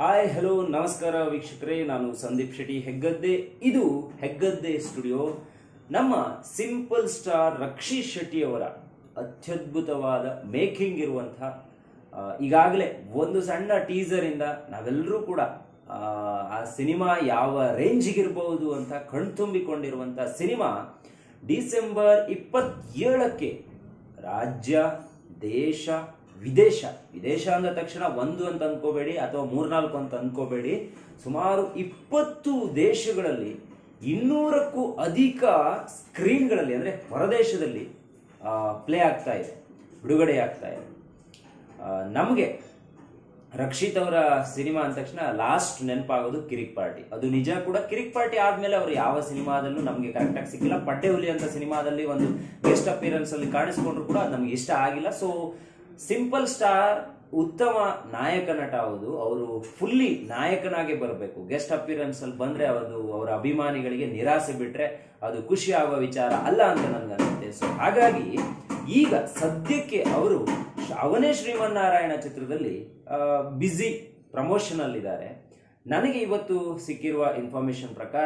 hi hello ನಮಸ್ಕಾರ ವೀಕ್ಷಕರೇ ನಾನು ಸಂದೀಪ್ ಶೆಟ್ಟಿ ಹೆಗ್ಗದ್ದೆ ಇದು ಹೆಗ್ಗದ್ದೆ ಸ್ಟುಡಿಯೋ ನಮ್ಮ ಸಿಂಪಲ್ ಸ್ಟಾರ್ ರಕ್ಷಿತ್ ಶೆಟ್ಟಿ ಅವರ ಅತ್ಯದ್ಭುತವಾದ ಮೇಕಿಂಗ್ ಇರುವಂತಹ ಈಗಾಗಲೇ ಒಂದು ಸಣ್ಣ ಟೀಸರ್ ಇಂದ ನಾವೆಲ್ಲರೂ ಕೂಡ ಆ, ಆ ಸಿನಿಮಾ ಯಾವ ರೇಂಜಿಗಿರ್ಬಹುದು ಅಂತ ಕಣ್ತುಂಬಿಕೊಂಡಿರುವಂತ ಸಿನಿಮಾ ಡಿಸೆಂಬರ್ ಇಪ್ಪತ್ತೇಳಕ್ಕೆ ರಾಜ್ಯ ದೇಶ ವಿದೇಶ ವಿದೇಶ ಅಂದ ತಕ್ಷಣ ಒಂದು ಅಂತ ಅನ್ಕೋಬೇಡಿ ಅಥವಾ ಮೂರ್ನಾಲ್ಕು ಅಂತ ಅನ್ಕೋಬೇಡಿ ಸುಮಾರು ಇಪ್ಪತ್ತು ದೇಶಗಳಲ್ಲಿ ಇನ್ನೂರಕ್ಕೂ ಅಧಿಕ ಸ್ಕ್ರೀನ್ಗಳಲ್ಲಿ ಅಂದ್ರೆ ಹೊರದೇಶದಲ್ಲಿ ಪ್ಲೇ ಆಗ್ತಾ ಇದೆ ಬಿಡುಗಡೆ ಆಗ್ತಾ ಇದೆ ನಮಗೆ ರಕ್ಷಿತ್ ಅವರ ಸಿನಿಮಾ ಅಂದ ತಕ್ಷಣ ಲಾಸ್ಟ್ ನೆನಪಾಗೋದು ಕಿರಿಕ್ ಪಾರ್ಟಿ ಅದು ನಿಜ ಕೂಡ ಕಿರಿಕ್ ಪಾರ್ಟಿ ಆದ್ಮೇಲೆ ಅವರು ಯಾವ ಸಿನಿಮಾದಲ್ಲೂ ನಮಗೆ ಕರೆಕ್ಟಾಗಿ ಸಿಕ್ಕಿಲ್ಲ ಪಟ್ಟೆ ಹುಲಿ ಅಂತ ಸಿನಿಮಾದಲ್ಲಿ ಒಂದು ಗೆಸ್ಟ್ ಅಪಿಯರೆನ್ಸ್ ಅಲ್ಲಿ ಕಾಣಿಸ್ಕೊಂಡ್ರು ಕೂಡ ಅದು ನಮ್ಗೆ ಇಷ್ಟ ಆಗಿಲ್ಲ ಸೊ ಸಿಂಪಲ್ ಸ್ಟಾರ್ ಉತ್ತಮ ನಾಯಕ ನಟ ಹೌದು ಅವರು ಫುಲ್ಲಿ ನಾಯಕನಾಗೆ ಬರಬೇಕು ಗೆಸ್ಟ್ ಅಪಿಯರೆನ್ಸ್ ಅಲ್ಲಿ ಬಂದ್ರೆ ಅದು ಅವರ ಅಭಿಮಾನಿಗಳಿಗೆ ನಿರಾಸೆ ಬಿಟ್ರೆ ಅದು ಖುಷಿ ಆಗುವ ವಿಚಾರ ಅಲ್ಲ ಅಂತ ನನ್ಗನ್ಸುತ್ತೆ ಸೊ ಹಾಗಾಗಿ ಈಗ ಸದ್ಯಕ್ಕೆ ಅವರು ಅವನೇ ಶ್ರೀಮನ್ನಾರಾಯಣ ಚಿತ್ರದಲ್ಲಿ ಬ್ಯುಸಿ ಪ್ರಮೋಷನ್ ಅಲ್ಲಿದ್ದಾರೆ ನನಗೆ ಇವತ್ತು ಸಿಕ್ಕಿರುವ ಇನ್ಫಾರ್ಮೇಶನ್ ಪ್ರಕಾರ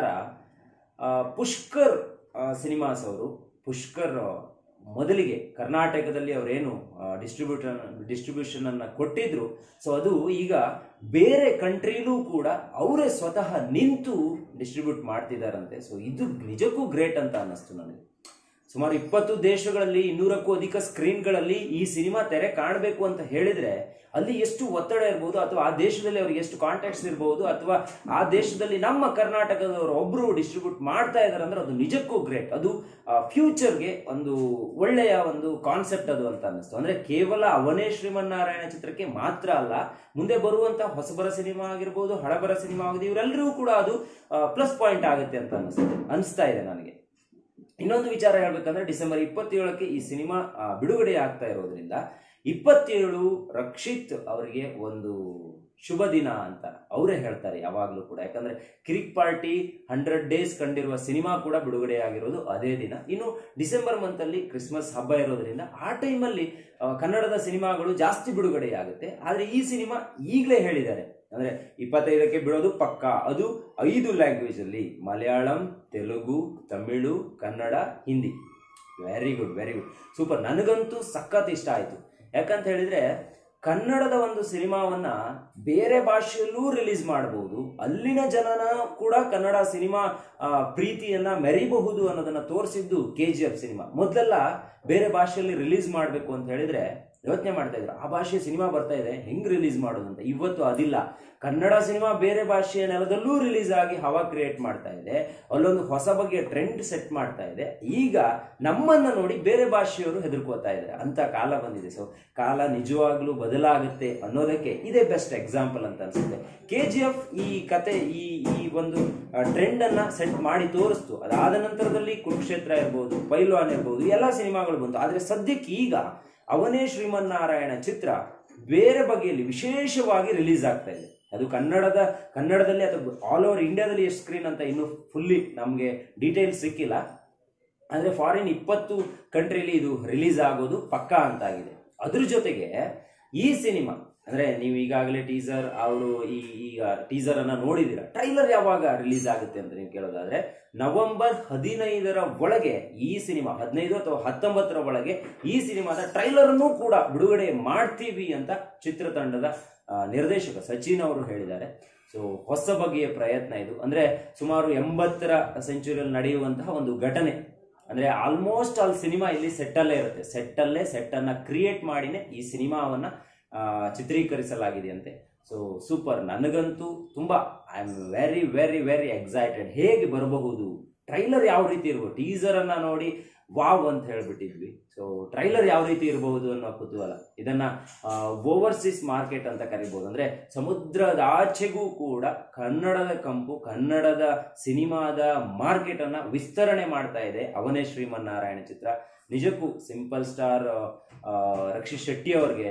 ಆ, ಪುಷ್ಕರ್ ಸಿನಿಮಾಸ್ ಅವರು ಪುಷ್ಕರ್ ಆ, ಮೊದಲಿಗೆ ಕರ್ನಾಟಕದಲ್ಲಿ ಅವರೇನು ಡಿಸ್ಟ್ರಿಬ್ಯೂಟರ್ ಡಿಸ್ಟ್ರಿಬ್ಯೂಷನ್ ಅನ್ನ ಕೊಟ್ಟಿದ್ರು ಸೊ ಅದು ಈಗ ಬೇರೆ ಕಂಟ್ರಿಲೂ ಕೂಡ ಅವರೇ ಸ್ವತಃ ನಿಂತು ಡಿಸ್ಟ್ರಿಬ್ಯೂಟ್ ಮಾಡ್ತಿದಾರಂತೆ ಸೊ ಇದು ನಿಜಕ್ಕೂ ಗ್ರೇಟ್ ಅಂತ ಅನ್ನಿಸ್ತು ನನಗೆ ಸುಮಾರು ಇಪ್ಪತ್ತು ದೇಶಗಳಲ್ಲಿ ಇನ್ನೂರಕ್ಕೂ ಅಧಿಕ ಸ್ಕ್ರೀನ್ಗಳಲ್ಲಿ ಈ ಸಿನಿಮಾ ತೆರೆ ಕಾಣಬೇಕು ಅಂತ ಹೇಳಿದ್ರೆ ಅಲ್ಲಿ ಎಷ್ಟು ಒತ್ತಡ ಇರ್ಬೋದು ಅಥವಾ ಆ ದೇಶದಲ್ಲಿ ಅವ್ರಿಗೆ ಎಷ್ಟು ಕಾಂಟ್ಯಾಕ್ಟ್ಸ್ ಇರ್ಬೋದು ಅಥವಾ ಆ ದೇಶದಲ್ಲಿ ನಮ್ಮ ಕರ್ನಾಟಕದವರು ಒಬ್ರು ಡಿಸ್ಟ್ರಿಬ್ಯೂಟ್ ಮಾಡ್ತಾ ಇದಾರೆ ಅಂದ್ರೆ ಅದು ನಿಜಕ್ಕೂ ಗ್ರೇಟ್ ಅದು ಫ್ಯೂಚರ್ಗೆ ಒಂದು ಒಳ್ಳೆಯ ಒಂದು ಕಾನ್ಸೆಪ್ಟ್ ಅದು ಅಂತ ಅನ್ನಿಸ್ತು ಅಂದ್ರೆ ಕೇವಲ ಅವನೇ ಶ್ರೀಮನ್ನಾರಾಯಣ ಚಿತ್ರಕ್ಕೆ ಮಾತ್ರ ಅಲ್ಲ ಮುಂದೆ ಬರುವಂತ ಹೊಸಬರ ಸಿನಿಮಾ ಆಗಿರ್ಬೋದು ಹಳಬರ ಸಿನಿಮಾ ಆಗಿದೆ ಇವರೆಲ್ಲರಿಗೂ ಕೂಡ ಅದು ಪ್ಲಸ್ ಪಾಯಿಂಟ್ ಆಗುತ್ತೆ ಅಂತ ಅನಿಸ್ತದೆ ಅನಿಸ್ತಾ ಇದೆ ನನಗೆ ಇನ್ನೊಂದು ವಿಚಾರ ಹೇಳ್ಬೇಕಂದ್ರೆ ಡಿಸೆಂಬರ್ ಇಪ್ಪತ್ತೇಳಕ್ಕೆ ಈ ಸಿನಿಮಾ ಆ, ಬಿಡುಗಡೆ ಆಗ್ತಾ ಇರೋದ್ರಿಂದ ಇಪ್ಪತ್ತೇಳು ರಕ್ಷಿತ್ ಅವರಿಗೆ ಒಂದು ಶುಭ ದಿನ ಅಂತ ಅವರೇ ಹೇಳ್ತಾರೆ ಯಾವಾಗಲೂ ಕೂಡ ಯಾಕಂದ್ರೆ ಕಿರಿಕ್ ಪಾರ್ಟಿ ಹಂಡ್ರೆಡ್ ಡೇಸ್ ಕಂಡಿರುವ ಸಿನಿಮಾ ಕೂಡ ಬಿಡುಗಡೆ ಆಗಿರೋದು ಅದೇ ದಿನ ಇನ್ನು ಡಿಸೆಂಬರ್ ಮಂತ್ ಅಲ್ಲಿ ಕ್ರಿಸ್ಮಸ್ ಹಬ್ಬ ಇರೋದ್ರಿಂದ ಆ ಟೈಮಲ್ಲಿ ಕನ್ನಡದ ಸಿನಿಮಾಗಳು ಜಾಸ್ತಿ ಬಿಡುಗಡೆ ಆಗುತ್ತೆ ಆದ್ರೆ ಈ ಸಿನಿಮಾ ಈಗಲೇ ಹೇಳಿದ್ದಾರೆ ಅಂದ್ರೆ ಇಪ್ಪತ್ತೈದಕ್ಕೆ ಬಿಡೋದು ಪಕ್ಕ ಅದು ಐದು ಲ್ಯಾಂಗ್ವೇಜ್ ಅಲ್ಲಿ Malayalam Telugu Tamil Kannada Hindi very good very good super ನನಗಂತೂ ಸಖತ್ ಇಷ್ಟ ಆಯ್ತು ಯಾಕಂತ ಹೇಳಿದ್ರೆ ಕನ್ನಡದ ಒಂದು ಸಿನಿಮಾವನ್ನ ಬೇರೆ ಭಾಷೆಯಲ್ಲೂ ರಿಲೀಸ್ ಮಾಡಬಹುದು ಅಲ್ಲಿನ ಜನನ ಕೂಡ ಕನ್ನಡ ಸಿನಿಮಾ ಆ, ಪ್ರೀತಿಯನ್ನ ಮೆರಿಬಹುದು ಅನ್ನೋದನ್ನ ತೋರಿಸಿದ್ದು ಕೆ ಜಿ ಎಫ್ ಸಿನಿಮಾ ಮೊದಲೆಲ್ಲ ಬೇರೆ ಭಾಷೆಯಲ್ಲಿ ರಿಲೀಸ್ ಮಾಡಬೇಕು ಅಂತ ಹೇಳಿದ್ರೆ ಯೋಚನೆ ಮಾಡ್ತಾ ಇದ್ರು ಆ ಭಾಷೆ ಸಿನಿಮಾ ಬರ್ತಾ ಇದೆ ಹೆಂಗ್ ರಿಲೀಸ್ ಮಾಡೋದು ಅಂತ ಇವತ್ತು ಅದಿಲ್ಲ ಕನ್ನಡ ಸಿನಿಮಾ ಬೇರೆ ಭಾಷೆಯ ನೆಲದಲ್ಲೂ ರಿಲೀಸ್ ಆಗಿ ಹವಾ ಕ್ರಿಯೇಟ್ ಮಾಡ್ತಾ ಇದೆ ಅಲ್ಲೊಂದು ಹೊಸ ಬಗೆಯ ಟ್ರೆಂಡ್ ಸೆಟ್ ಮಾಡ್ತಾ ಇದೆ ಈಗ ನಮ್ಮನ್ನ ನೋಡಿ ಬೇರೆ ಭಾಷೆಯವರು ಹೆದರ್ಕೋತಾ ಇದ್ದಾರೆ ಅಂತ ಕಾಲ ಬಂದಿದೆ ಸೊ ಕಾಲ ನಿಜವಾಗ್ಲೂ ಬದಲಾಗುತ್ತೆ ಅನ್ನೋದಕ್ಕೆ ಇದೇ ಬೆಸ್ಟ್ ಎಕ್ಸಾಂಪಲ್ ಅಂತ ಅನ್ಸುತ್ತೆ ಕೆ ಜಿ ಎಫ್ ಈ ಕತೆ ಈ ಈ ಒಂದು ಟ್ರೆಂಡ್ ಅನ್ನ ಸೆಟ್ ಮಾಡಿ ತೋರಿಸ್ತು ಅದಾದ ನಂತರದಲ್ಲಿ ಕುರುಕ್ಷೇತ್ರ ಇರ್ಬೋದು ಪೈಲ್ವಾನ್ ಇರ್ಬೋದು ಎಲ್ಲಾ ಸಿನಿಮಾಗಳು ಬಂತು ಆದ್ರೆ ಸದ್ಯಕ್ಕೆ ಈಗ ಅವನೇ ಶ್ರೀಮನ್ನಾರಾಯಣ ಚಿತ್ರ ಬೇರೆ ಬಗೆಯಲ್ಲಿ ವಿಶೇಷವಾಗಿ ರಿಲೀಸ್ ಆಗ್ತಾ ಇದೆ ಅದು ಕನ್ನಡದ ಕನ್ನಡದಲ್ಲಿ ಅಥವಾ ಆಲ್ ಓವರ್ ಇಂಡಿಯಾದಲ್ಲಿ ಎಷ್ಟು ಸ್ಕ್ರೀನ್ ಅಂತ ಇನ್ನೂ ಫುಲ್ಲಿ ನಮಗೆ ಡೀಟೇಲ್ಸ್ ಸಿಕ್ಕಿಲ್ಲ ಅಂದ್ರೆ ಫಾರಿನ್ ಇಪ್ಪತ್ತು ಕಂಟ್ರಿಲಿ ಇದು ರಿಲೀಸ್ ಆಗೋದು ಪಕ್ಕಾ ಅಂತಾಗಿದೆ ಅದ್ರ ಜೊತೆಗೆ ಈ ಸಿನಿಮಾ ಅಂದ್ರೆ ನೀವು ಈಗಾಗಲೇ ಟೀಸರ್ ಅವರು ಈ ಈಗ ಟೀಸರ್ ಅನ್ನ ನೋಡಿದಿರ ಟ್ರೈಲರ್ ಯಾವಾಗ ರಿಲೀಸ್ ಆಗುತ್ತೆ ಅಂತ ನೀವು ಕೇಳೋದಾದ್ರೆ ನವೆಂಬರ್ ಹದಿನೈದರ ಒಳಗೆ ಈ ಸಿನಿಮಾ ಹದಿನೈದು ಅಥವಾ ಹತ್ತೊಂಬತ್ತರ ಒಳಗೆ ಈ ಸಿನಿಮಾದ ಟ್ರೈಲರ್ ಅನ್ನು ಕೂಡ ಬಿಡುಗಡೆ ಮಾಡ್ತೀವಿ ಅಂತ ಚಿತ್ರತಂಡದ ಆ, ನಿರ್ದೇಶಕ ಸಚಿನ್ ಅವರು ಹೇಳಿದ್ದಾರೆ ಸೊ ಹೊಸ ಬಗೆಯ ಪ್ರಯತ್ನ ಇದು ಅಂದ್ರೆ ಸುಮಾರು ಎಂಬತ್ತರ ಸೆಂಚುರಿಯಲ್ಲಿ ನಡೆಯುವಂತಹ ಒಂದು ಘಟನೆ ಅಂದ್ರೆ ಆಲ್ಮೋಸ್ಟ್ ಆಲ್ ಸಿನಿಮಾ ಇಲ್ಲಿ ಸೆಟ್ ಅಲ್ಲೇ ಇರುತ್ತೆ ಸೆಟ್ ಅಲ್ಲೇ ಸೆಟ್ ಅನ್ನ ಕ್ರಿಯೇಟ್ ಮಾಡಿನೇ ಈ ಸಿನಿಮಾವನ್ನ ಆ, ಚಿತ್ರೀಕರಿಸಲಾಗಿದೆ ಅಂತೆ ಸೊ ಸೂಪರ್ ನನಗಂತೂ ತುಂಬಾ I am very very very excited ಹೇಗೆ ಬರಬಹುದು ಟ್ರೈಲರ್ ಯಾವ ರೀತಿ ಇರ್ಬೋದು ಟೀಸರ್ ಅನ್ನ ನೋಡಿ ವಾವ್ ಅಂತ ಹೇಳ್ಬಿಟ್ಟಿದ್ವಿ ಸೊ ಟ್ರೈಲರ್ ಯಾವ ರೀತಿ ಇರಬಹುದು ಅನ್ನೋ ಕುತೂಹಲ ಇದನ್ನ ಓವರ್ಸೀಸ್ ಮಾರ್ಕೆಟ್ ಅಂತ ಕರಿಬಹುದು ಅಂದ್ರೆ ಸಮುದ್ರದ ಆಚೆಗೂ ಕೂಡ ಕನ್ನಡದ ಕಂಪು ಕನ್ನಡದ ಸಿನಿಮಾದ ಮಾರ್ಕೆಟ್ ಅನ್ನ ವಿಸ್ತರಣೆ ಮಾಡ್ತಾ ಇದೆ ಅವನೇ ಶ್ರೀಮನ್ನಾರಾಯಣ ಚಿತ್ರ ನಿಜಕ್ಕೂ ಸಿಂಪಲ್ ಸ್ಟಾರ್ ರಕ್ಷಿತ್ ಶೆಟ್ಟಿ ಅವರಿಗೆ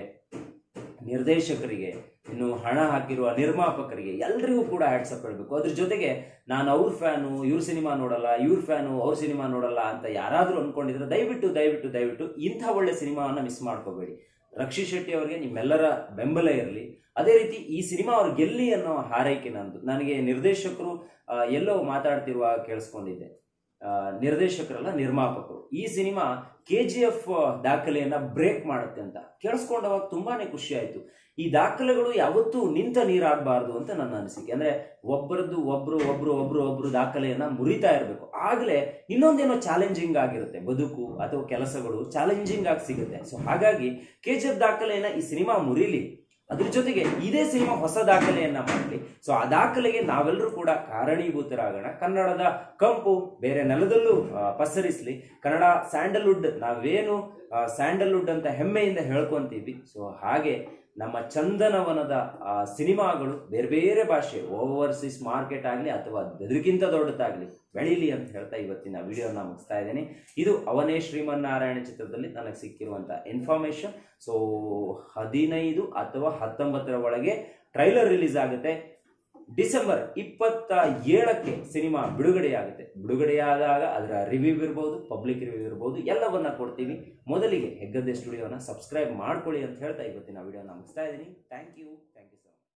ನಿರ್ದೇಶಕರಿಗೆ ಇನ್ನು ಹಣ ಹಾಕಿರುವ ನಿರ್ಮಾಪಕರಿಗೆ ಎಲ್ರಿಗೂ ಕೂಡ ಹ್ಯಾಟ್ಸಪ್ ಹೇಳಬೇಕು ಅದ್ರ ಜೊತೆಗೆ ನಾನು ಅವ್ರ ಫ್ಯಾನು ಇವ್ರ ಸಿನಿಮಾ ನೋಡಲ್ಲ ಇವ್ರ ಫ್ಯಾನು ಅವ್ರ ಸಿನಿಮಾ ನೋಡಲ್ಲ ಅಂತ ಯಾರಾದರೂ ಅನ್ಕೊಂಡಿದ್ರೆ ದಯವಿಟ್ಟು ದಯವಿಟ್ಟು ದಯವಿಟ್ಟು ಇಂಥ ಒಳ್ಳೆ ಸಿನಿಮಾವನ್ನ ಮಿಸ್ ಮಾಡ್ಕೋಬೇಡಿ ರಕ್ಷಿತ್ ಶೆಟ್ಟಿ ಅವರಿಗೆ ನಿಮ್ಮೆಲ್ಲರ ಬೆಂಬಲ ಇರಲಿ ಅದೇ ರೀತಿ ಈ ಸಿನಿಮಾ ಅವ್ರು ಗೆಲ್ಲಿ ಅನ್ನೋ ಹಾರೈಕೆ ನಂದು ನನಗೆ ನಿರ್ದೇಶಕರು ಆ, ಎಲ್ಲೋ ಮಾತಾಡ್ತಿರುವಾಗ ಕೇಳಿಸ್ಕೊಂಡಿದ್ದೆ ಆ, ನಿರ್ದೇಶಕರಲ್ಲ ನಿರ್ಮಾಪಕರು ಈ ಸಿನಿಮಾ ಕೆ ಜಿ ಎಫ್ ದಾಖಲೆಯನ್ನ ಬ್ರೇಕ್ ಮಾಡುತ್ತೆ ಅಂತ ಕೇಳಿಸ್ಕೊಂಡವಾಗ ತುಂಬಾನೇ ಖುಷಿ ಆಯ್ತು ಈ ದಾಖಲೆಗಳು ಯಾವತ್ತೂ ನಿಂತ ನೀರಾಗಬಾರ್ದು ಅಂತ ನನ್ನ ಅನಿಸಿಕೆ ಅಂದ್ರೆ ಒಬ್ಬರದ್ದು ಒಬ್ರು ಒಬ್ರು ಒಬ್ರು ಒಬ್ರು ದಾಖಲೆಯನ್ನ ಮುರಿತಾ ಇರಬೇಕು ಆಗಲೇ ಇನ್ನೊಂದೇನೋ ಚಾಲೆಂಜಿಂಗ್ ಆಗಿರುತ್ತೆ ಬದುಕು ಅಥವಾ ಕೆಲಸಗಳು ಚಾಲೆಂಜಿಂಗ್ ಆಗಿ ಸಿಗುತ್ತೆ ಸೊ ಹಾಗಾಗಿ ಕೆ ಜಿ ಎಫ್ ದಾಖಲೆಯನ್ನ ಈ ಸಿನಿಮಾ ಮುರಿಲಿ ಅದ್ರ ಜೊತೆಗೆ ಇದೇ ಸಿನಿಮಾ ಹೊಸ ದಾಖಲೆಯನ್ನ ಮಾಡಲಿ ಸೊ ಆ ದಾಖಲೆಗೆ ನಾವೆಲ್ಲರೂ ಕೂಡ ಕಾರಣೀಭೂತರಾಗೋಣ ಕನ್ನಡದ ಕಂಪು ಬೇರೆ ನೆಲದಲ್ಲೂ ಆ, ಪಸರಿಸ್ಲಿ ಕನ್ನಡ ಸ್ಯಾಂಡಲ್ವುಡ್ ನಾವೇನು ಆ, ಸ್ಯಾಂಡಲ್ವುಡ್ ಅಂತ ಹೆಮ್ಮೆಯಿಂದ ಹೇಳ್ಕೊಂತೀವಿ ಸೊ ಹಾಗೆ ನಮ್ಮ ಚಂದನವನದ ಆ, ಸಿನಿಮಾಗಳು ಬೇರೆ ಬೇರೆ ಭಾಷೆ ಓವರ್ಸೀಸ್ ಮಾರ್ಕೆಟ್ ಆಗಲಿ ಅಥವಾ ಅದಕ್ಕಿಂತ ದೊಡ್ಡದಾಗಲಿ ಬೆಳೀಲಿ ಅಂತ ಹೇಳ್ತಾ ಇವತ್ತಿನ ವಿಡಿಯೋನ ಮುಗಿಸ್ತಾ ಇದ್ದೀನಿ ಇದು ಅವನೇ ಶ್ರೀಮನ್ನಾರಾಯಣ ಚಿತ್ರದಲ್ಲಿ ನನಗೆ ಸಿಕ್ಕಿರುವಂಥ ಇನ್ಫಾರ್ಮೇಶನ್ ಸೊ ಹದಿನೈದು ಅಥವಾ ಹತ್ತೊಂಬತ್ತರ ಒಳಗೆ ಟ್ರೈಲರ್ ರಿಲೀಸ್ ಆಗುತ್ತೆ ಡಿಸೆಂಬರ್ ಇಪ್ಪತ್ತ ಏಳಕ್ಕೆ ಸಿನಿಮಾ ಬಿಡುಗಡೆಯಾಗುತ್ತೆ ಬಿಡುಗಡೆಯಾದಾಗ ಅದರ ರಿವ್ಯೂ ಇರ್ಬೋದು ಪಬ್ಲಿಕ್ ರಿವ್ಯೂ ಇರ್ಬೋದು ಎಲ್ಲವನ್ನ ಕೊಡ್ತೀವಿ ಮೊದಲಿಗೆ ಹೆಗ್ಗದ್ದೆ ಸ್ಟುಡಿಯೋನ ಸಬ್ಸ್ಕ್ರೈಬ್ ಮಾಡ್ಕೊಳ್ಳಿ ಅಂತ ಹೇಳ್ತಾ ಇವತ್ತಿನ ವಿಡಿಯೋನ ಮುಗಿಸ್ತಾ ಇದ್ದೀನಿ ಥ್ಯಾಂಕ್ ಯು ಥ್ಯಾಂಕ್ ಯು